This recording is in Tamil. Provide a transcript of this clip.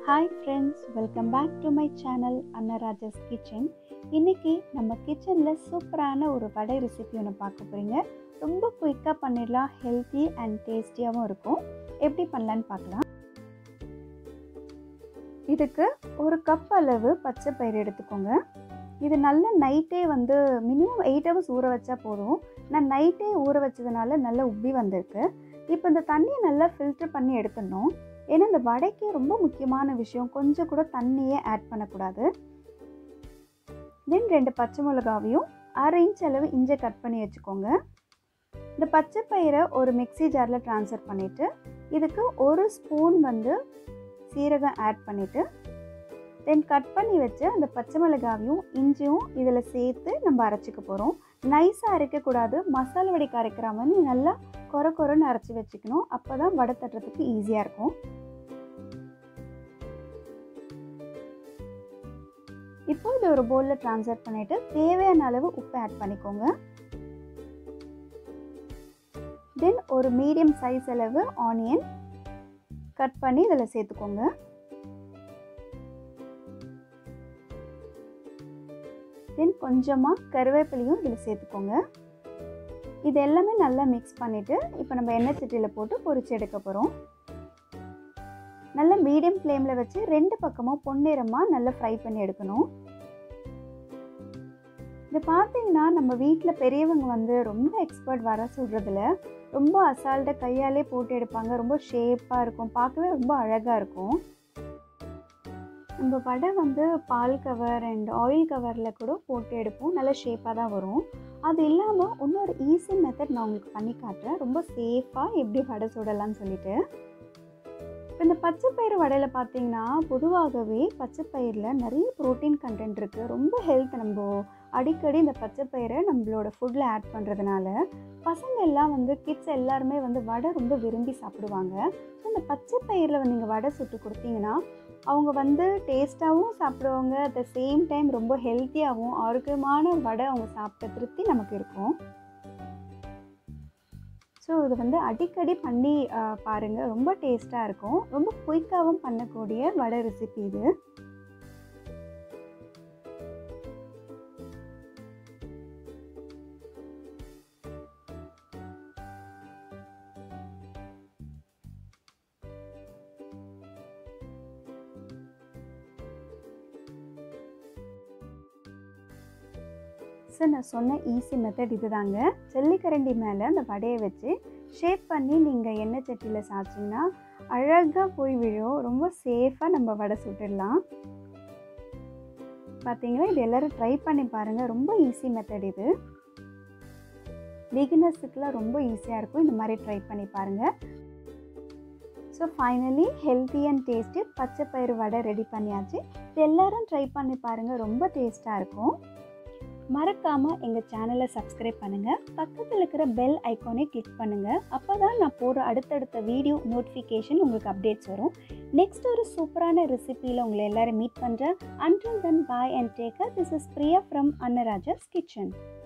hi friends welcome back to my channel Annaraja's kitchen இன்றைக்கி நம்ம கிச்சனில் சூப்பரான ஒரு வடை ரெசிபி ஒன்று பார்க்க போகிறீங்க ரொம்ப குயிக்காக பண்ணிடலாம் ஹெல்த்தி அண்ட் டேஸ்டியாகவும் இருக்கும் எப்படி பண்ணலான்னு பார்க்கலாம் இதுக்கு ஒரு கப் அளவு பச்சை பயிர் எடுத்துக்கோங்க இது நல்ல நைட்டே வந்து மினிமம் எயிட் ஹவர்ஸ் ஊற வச்சா போதும் நான் நைட்டே ஊற வச்சதுனால நல்லா உப்பி வந்திருக்கு இப்போ இந்த தண்ணியை நல்லா ஃபில்டர் பண்ணி எடுத்துடணும் ஏன்னா இந்த வடைக்கு ரொம்ப முக்கியமான விஷயம் கொஞ்சம் கூட தண்ணியே ஆட் பண்ணக்கூடாது தென் ரெண்டு பச்சை மிளகாவையும் அரை இன்ச் அளவு இஞ்சை கட் பண்ணி வச்சுக்கோங்க இந்த பச்சை பயிரை ஒரு மிக்சி ஜாரில் ட்ரான்ஸ்ஃபர் பண்ணிவிட்டு இதுக்கு ஒரு ஸ்பூன் வந்து சீரகம் ஆட் பண்ணிவிட்டு தென் கட் பண்ணி வச்சு அந்த பச்சை மிளகாவையும் இஞ்சியும் இதில் சேர்த்து நம்ம அரைச்சிக்க போகிறோம் நைஸாக அரைக்கக்கூடாது மசாலா வடைக்கு அரைக்கிற மாதிரி நல்லா கொர கொரன்னு அரைச்சி வச்சுக்கணும் அப்போ தான் வடை தட்டுறதுக்கு ஈஸியாக இருக்கும் இப்போ இது ஒரு பவுலில் ட்ரான்ஸ்ஃபர் பண்ணிவிட்டு தேவையான அளவு உப்பு ஆட் பண்ணிக்கோங்க தென் ஒரு மீடியம் சைஸ் அளவு ஆனியன் கட் பண்ணி இதில் சேர்த்துக்கோங்க தென் கொஞ்சமாக கருவேப்பிலையும் இதில் சேர்த்துக்கோங்க இது எல்லாமே நல்லா மிக்ஸ் பண்ணிவிட்டு இப்போ நம்ம எண்ணெய் சட்டியில் போட்டு பொரிச்சு எடுக்க போகிறோம் நல்லா மீடியம் ஃப்ளேமில் வச்சு ரெண்டு பக்கமும் பொன்னிறமாக நல்லா ஃப்ரை பண்ணி எடுக்கணும் இது பார்த்தீங்கன்னா நம்ம வீட்டில் பெரியவங்க வந்து ரொம்ப எக்ஸ்பர்ட் வர சொல்கிறதுல ரொம்ப அசால்ட்டாக கையாலே போட்டு எடுப்பாங்க ரொம்ப ஷேப்பாக இருக்கும் பார்க்கவே ரொம்ப அழகாக இருக்கும் நம்ம வடை வந்து பால் கவர் அண்ட் ஆயில் கவரில் கூட போட்டு எடுப்போம் நல்ல ஷேப்பாக தான் வரும் அது இல்லாமல் இன்னொரு ஈஸி மெத்தட் நான் உங்களுக்கு பண்ணி காட்டுறேன் ரொம்ப சேஃபாக எப்படி வடை சுடலாம்னு சொல்லிட்டு இப்போ இந்த பச்சை பயிறு வடையில் பார்த்தீங்கன்னா பொதுவாகவே பச்சை பயிரில் நிறைய ப்ரோட்டீன் கண்டென்ட் இருக்குது ரொம்ப ஹெல்த் நம்ம அடிக்கடி இந்த பச்சை பயிரை நம்மளோட ஃபுட்டில் ஆட் பண்ணுறதுனால பசங்க எல்லாம் வந்து கிட்ஸ் எல்லாருமே வந்து வடை ரொம்ப விரும்பி சாப்பிடுவாங்க ஸோ இந்த பச்சை பயிரில் நீங்கள் வடை சுட்டு கொடுத்தீங்கன்னா அவங்க வந்து டேஸ்ட்டாகவும் சாப்பிடுவாங்க அட் த சேம் டைம் ரொம்ப ஹெல்த்தியாகவும் ஆரோக்கியமான வடை அவங்க சாப்பிட்ட திருப்தி நமக்கு இருக்கும் ஸோ இது வந்து அடிக்கடி பண்ணி பாருங்கள் ரொம்ப டேஸ்ட்டாக இருக்கும் ரொம்ப குயிக்காகவும் பண்ணக்கூடிய வடை ரெசிபி இது ஸோ நான் சொன்ன ஈஸி மெத்தட் இது தாங்க ஜல்லிக்கரண்டி மேலே அந்த வடையை வச்சு ஷேப் பண்ணி நீங்கள் எண்ணெய் சட்டியில் சாய்ச்சிங்கன்னா அழகாக போய் விழும் ரொம்ப சேஃபாக நம்ம வடை சுட்டுடலாம் பார்த்தீங்களா இது எல்லோரும் ட்ரை பண்ணி பாருங்கள் ரொம்ப ஈஸி மெத்தட் இது பிகினர்ஸுக்கெலாம் ரொம்ப ஈஸியாக இருக்கும் இந்த மாதிரி ட்ரை பண்ணி பாருங்கள் so finally healthy and taste பச்சை பயிறு வடை ரெடி பண்ணியாச்சு இது எல்லோரும் ட்ரை பண்ணி பாருங்கள் ரொம்ப டேஸ்ட்டாக இருக்கும் மறக்காமல் எங்கள் சேனலை சப்ஸ்கிரைப் பண்ணுங்கள் பக்கத்தில் இருக்கிற பெல் ஐக்கானை கிளிக் பண்ணுங்கள் அப்போ தான் நான் போடுற அடுத்தடுத்த வீடியோ நோட்டிஃபிகேஷன் உங்களுக்கு அப்டேட்ஸ் வரும் நெக்ஸ்ட் ஒரு சூப்பரான ரெசிபியில் உங்களை எல்லோரும் மீட் பண்ணுறேன் until then bye and take care this is Priya from Annaraja's kitchen